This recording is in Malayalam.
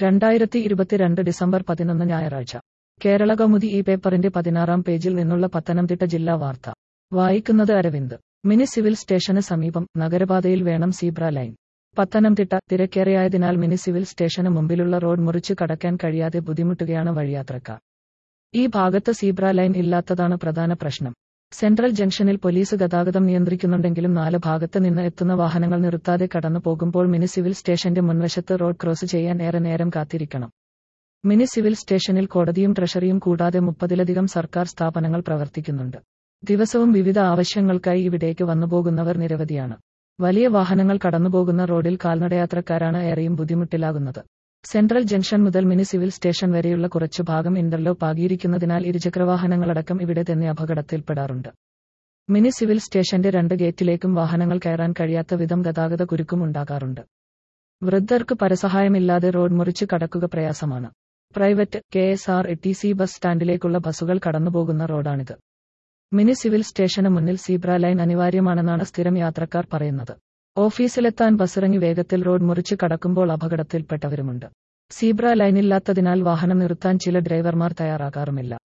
രണ്ടായിരത്തി ഇരുപത്തിരണ്ട് ഡിസംബർ പതിനൊന്ന് ഞായറാഴ്ച കേരള കൗമുദി ഈ പേപ്പറിന്റെ പതിനാറാം പേജിൽ നിന്നുള്ള പത്തനംതിട്ട ജില്ലാ വാർത്ത വായിക്കുന്നത് അരവിന്ദ് മിനി സിവിൽ സ്റ്റേഷന് സമീപം നഗരപാതയിൽ വേണം സീബ്ര ലൈൻ പത്തനംതിട്ട തിരക്കേറിയായതിനാൽ മിനി സിവിൽ സ്റ്റേഷന് മുമ്പിലുള്ള റോഡ് മുറിച്ചു കടക്കാൻ കഴിയാതെ ബുദ്ധിമുട്ടുകയാണ് വഴിയാത്രക്കാർ ഈ ഭാഗത്ത് സീബ്ര ലൈൻ ഇല്ലാത്തതാണ് പ്രധാന പ്രശ്നം സെൻട്രൽ ജംഗ്ഷനിൽ പോലീസ് ഗതാഗതം നിയന്ത്രിക്കുന്നുണ്ടെങ്കിലും നാല് ഭാഗത്ത് നിന്ന് എത്തുന്ന വാഹനങ്ങൾ നിർത്താതെ കടന്നു പോകുമ്പോൾ മിനി സിവിൽ സ്റ്റേഷന്റെ മുൻവശത്ത് റോഡ് ക്രോസ് ചെയ്യാൻ ഏറെ നേരം കാത്തിരിക്കണം മിനി സിവിൽ സ്റ്റേഷനിൽ കോടതിയും ട്രഷറിയും കൂടാതെ മുപ്പതിലധികം സർക്കാർ സ്ഥാപനങ്ങൾ പ്രവർത്തിക്കുന്നുണ്ട് ദിവസവും വിവിധ ആവശ്യങ്ങൾക്കായി ഇവിടേക്ക് വന്നുപോകുന്നവർ നിരവധിയാണ് വലിയ വാഹനങ്ങൾ കടന്നുപോകുന്ന റോഡിൽ കാൽനടയാത്രക്കാരാണ് ഏറെയും ബുദ്ധിമുട്ടിലാകുന്നത് സെൻട്രൽ ജംഗ്ഷൻ മുതൽ മിനി സിവിൽ സ്റ്റേഷൻ വരെയുള്ള കുറച്ചു ഭാഗം ഇന്റർലോക്ക് ആകിയിരിക്കുന്നതിനാൽ ഇരുചക്രവാഹനങ്ങളടക്കം ഇവിടെ തന്നെ അപകടത്തിൽപ്പെടാറുണ്ട് മിനി സിവിൽ സ്റ്റേഷന്റെ രണ്ട് ഗേറ്റിലേക്കും വാഹനങ്ങൾ കയറാൻ കഴിയാത്ത വിധം ഗതാഗത കുരുക്കും ഉണ്ടാകാറുണ്ട് വൃദ്ധർക്ക് പരസഹായമില്ലാതെ റോഡ് മുറിച്ച് കടക്കുക പ്രയാസമാണ് private K S R T C bus സ്റ്റാൻഡിലേക്കുള്ള ബസ്സുകൾ കടന്നുപോകുന്ന റോഡാണിത് മിനി സിവിൽ സ്റ്റേഷന് മുന്നിൽ സീബ്ര ലൈൻ അനിവാര്യമാണെന്നാണ് സ്ഥിരം യാത്രക്കാർ പറയുന്നത് ഓഫീസിലെത്താൻ ബസ്സിറങ്ങി വേഗത്തിൽ റോഡ് മുറിച്ച് കടക്കുമ്പോൾ അപകടത്തിൽപ്പെട്ടവരുമുണ്ട് സീബ്ര ലൈനില്ലാത്തതിനാൽ വാഹനം നിർത്താൻ ചില ഡ്രൈവർമാർ തയ്യാറാകാറുമില്ല